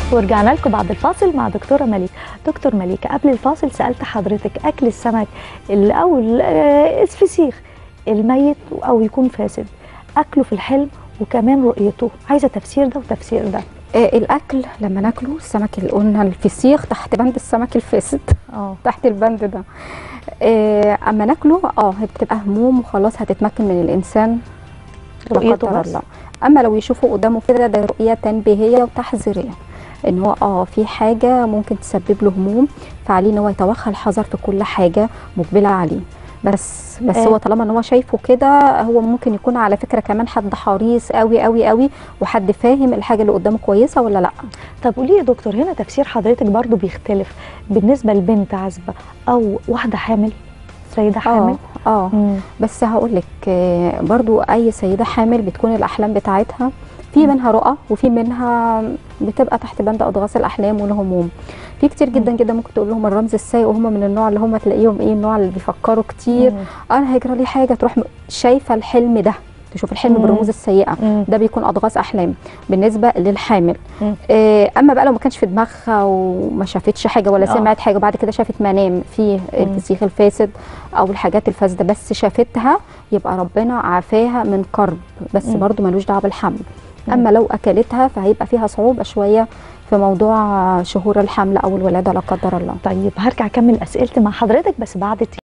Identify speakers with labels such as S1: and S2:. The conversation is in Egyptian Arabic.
S1: ورجعنا لكم بعد الفاصل مع دكتوره مليك دكتور مليكه قبل الفاصل سالت حضرتك اكل السمك ال- او ال- آه، الفسيخ الميت او يكون فاسد اكله في الحلم وكمان رؤيته عايزه تفسير ده وتفسير ده
S2: آه الاكل لما ناكله السمك اللي قلنا الفسيخ تحت بند السمك الفاسد
S1: اه
S2: تحت البند ده آه اما ناكله اه هي بتبقى هموم وخلاص هتتمكن من الانسان لا
S1: رؤيته
S2: قدر
S1: بس.
S2: الله اما لو يشوفوا قدامه كده ده رؤيه تنبيهيه وتحذيريه ان هو اه في حاجه ممكن تسبب له هموم فعليه ان هو يتوخى الحذر في كل حاجه مقبله عليه بس بس
S1: آه.
S2: هو طالما ان هو شايفه كده هو ممكن يكون على فكره كمان حد حريص قوي قوي قوي وحد فاهم الحاجه اللي قدامه كويسه ولا لا
S1: طب قولي لي يا دكتور هنا تفسير حضرتك برضو بيختلف بالنسبه لبنت عازبه او واحده حامل سيده حامل
S2: اه اه
S1: مم.
S2: بس هقول لك برضو اي سيده حامل بتكون الاحلام بتاعتها في منها رؤى وفي منها بتبقى تحت بند اضغاث الاحلام والهموم في كتير جدا جدا ممكن تقول لهم الرمز السيء وهم من النوع اللي هم تلاقيهم ايه النوع اللي بيفكروا كتير
S1: مم.
S2: انا هيجرى لي حاجه تروح م- شايفه الحلم ده تشوف الحلم
S1: مم.
S2: بالرموز السيئه
S1: مم.
S2: ده بيكون اضغاث احلام بالنسبه للحامل
S1: مم.
S2: آه اما بقى لو ما كانش في دماغها وما شافتش حاجه ولا
S1: آه.
S2: سمعت حاجه وبعد كده شافت منام فيه الفسيخ الفاسد او الحاجات الفاسده بس شافتها يبقى ربنا عافاها من كرب بس
S1: مم.
S2: برضو ملوش دعوه بالحمل
S1: مم.
S2: اما لو اكلتها فهيبقى فيها صعوبه شويه في موضوع شهور الحمل او الولاده لا قدر الله
S1: طيب هرجع اكمل اسئلتي مع حضرتك بس بعد